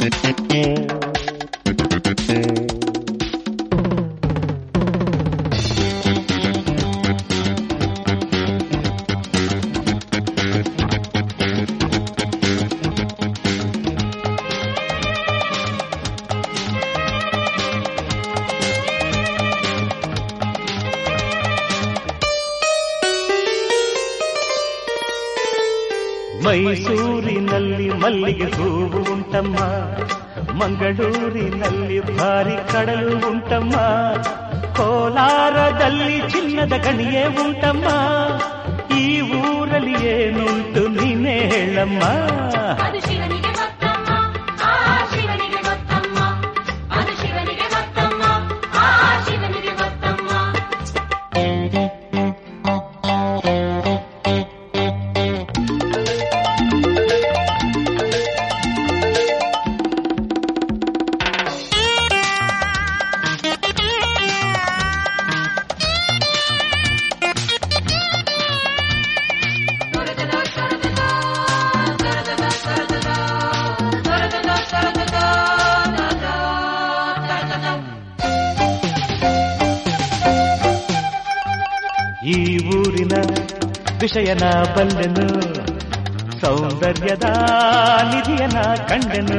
ಮೈಸೂರಿನಲ್ಲಿ ಮಲ್ಲಿಗೆ ಹೂವು ಉಂಟಮ್ಮ ಮಂಗಳೂರಿನಲ್ಲಿ ಭಾರಿ ಕಡಲು ಉಂಟಮ್ಮ ಕೋಲಾರದಲ್ಲಿ ಚಿನ್ನದ ಗಣಿಯೇ ಉಂಟಮ್ಮ ಈ ಊರಲ್ಲಿ ಏನುಂಟು ನೀನೇ ಹೇಳಮ್ಮ ಅದು ಶಿವನಿಗೆ ಗೊತ್ತಮ್ಮ ಆ ಶಿವನಿಗೆ ಗೊತ್ತಮ್ಮ ಅದು ಶಿವನಿಗೆ ಗೊತ್ತಮ್ಮ ಆ ಶಿವನಿಗೆ ಗೊತ್ತಮ್ಮ ಈ ಊರಿನ ವಿಷಯನ ಬಲ್ಲೆನು ಸೌಂದರ್ಯದ ನಿಧಿಯನ ಕಂಡೆನು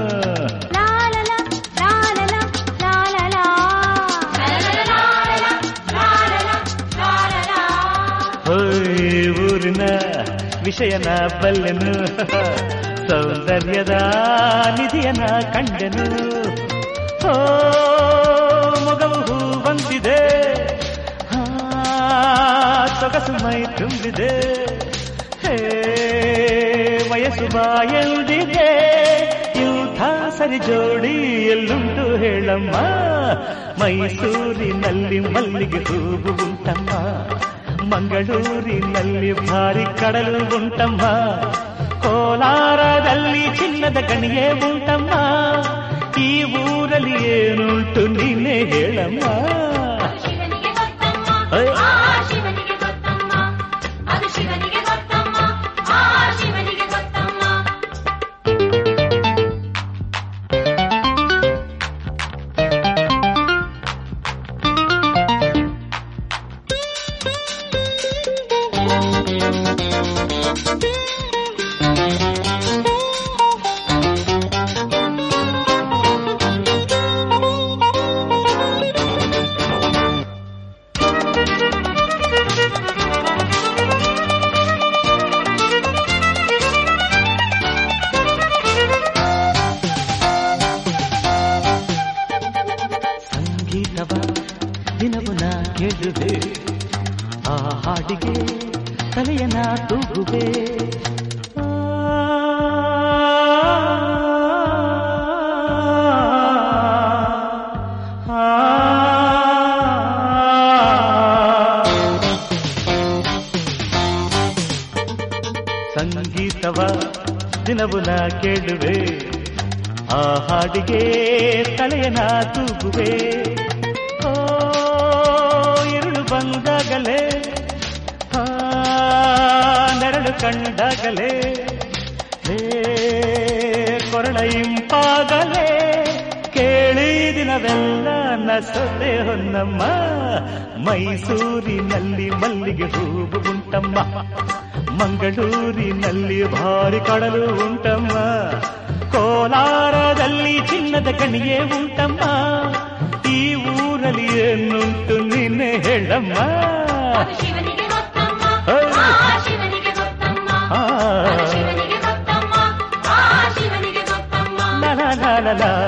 ಹೋಯ್ ಊರಿನ ವಿಷಯನ ಬಲ್ಲೆನು ಸೌಂದರ್ಯದ ನಿಧಿಯನ ಕಂಡೆನು ಓ ಮೊಗವು ಹೂ ಬಂದಿದೆ ಆ, ಸೊಗಸು ಮೈ ತುಂಬಿದೆ ಹೇ ವಯಸ್ಸು ಬಾಯಲ್ದಿದೆ ಇಂಥ ಸರಿ ಜೋಡಿ ಎಲ್ಲುಂಟು ಹೇಳಮ್ಮ ಮೈಸೂರಿನಲ್ಲಿ ಮಲ್ಲಿಗೆ ಹೂವು ಉಂಟಮ್ಮ ಮಂಗಳೂರಿನಲ್ಲಿ ಭಾರಿ ಕಡಲು ಉಂಟಮ್ಮ ಕೋಲಾರದಲ್ಲಿ ಚಿನ್ನದ ಗಣಿಯೇ ಉಂಟಮ್ಮ ಈ ಊರಲ್ಲಿ ಏನುಂಟು ನೀನೇ ಹೇಳಮ್ಮ ಶಿವನಿಗೆ ಗೊತ್ತಮ್ಮ ಏ? ಆ ಶಿವನಿಗೆ ಗೊತ್ತಮ್ಮ ಅದು ಶಿವನಿಗೆ ಗೊತ್ತಮ್ಮ ಆ ಶಿವನಿಗೆ ಗೊತ್ತಮ್ಮ ಸಂಗೀತವ ದಿನವು ನಾ ಕೇಳುವೆ ಆ ಹಾಡಿಗೆ ತಲೆಯನ ತೂಗುವೆ ಆ, ಆ, ಸಂಗೀತವ ದಿನವು ನಾ ಕೇಳುವೆ ಆ ಹಾಡಿಗೆ ತಲೆಯನ ತೂಗುವೆ ಓ ഇരുಳು ಬಂದಾಗಲೇ ಆ ನೆರಳು ಕಂಡಾಗಲೇ ಹೇ ಕೊರಳ ಇಂಪಾಗಲೇ ಕೇಳಿ ದಿನವೆಲ್ಲ ನಸದೆ ಹೊನ್ನಮ್ಮ ಮೈಸೂರಿನಲ್ಲಿ ಮಲ್ಲಿಗೆ ಹೂವು ಉಂಟಮ್ಮ ಮಂಗಳೂರಿನಲ್ಲಿ ಭಾರಿ ಕಡಲು ಉಂಟಮ್ಮ ಕೋಲಾರದಲ್ಲಿ ಚಿನ್ನದ ಗಣಿಯೇ ಉಂಟಮ್ಮ ಈ ಊರಲ್ಲಿ ಏನುಂಟು ನಿನ್ನೆ ಹೇಳಮ್ಮ ಅದು ಶಿವನಿಗೆ ಗೊತ್ತಮ್ಮ ಏ? ಆ ಶಿವನಿಗೆ ಗೊತ್ತಮ್ಮ ಆ, ಅದು ಶಿವನಿಗೆ ಗೊತ್ತಮ್ಮ ಆ ಶಿವನಿಗೆ ಗೊತ್ತಮ್ಮ ಲ ಲ ಲ ಲ ಲ.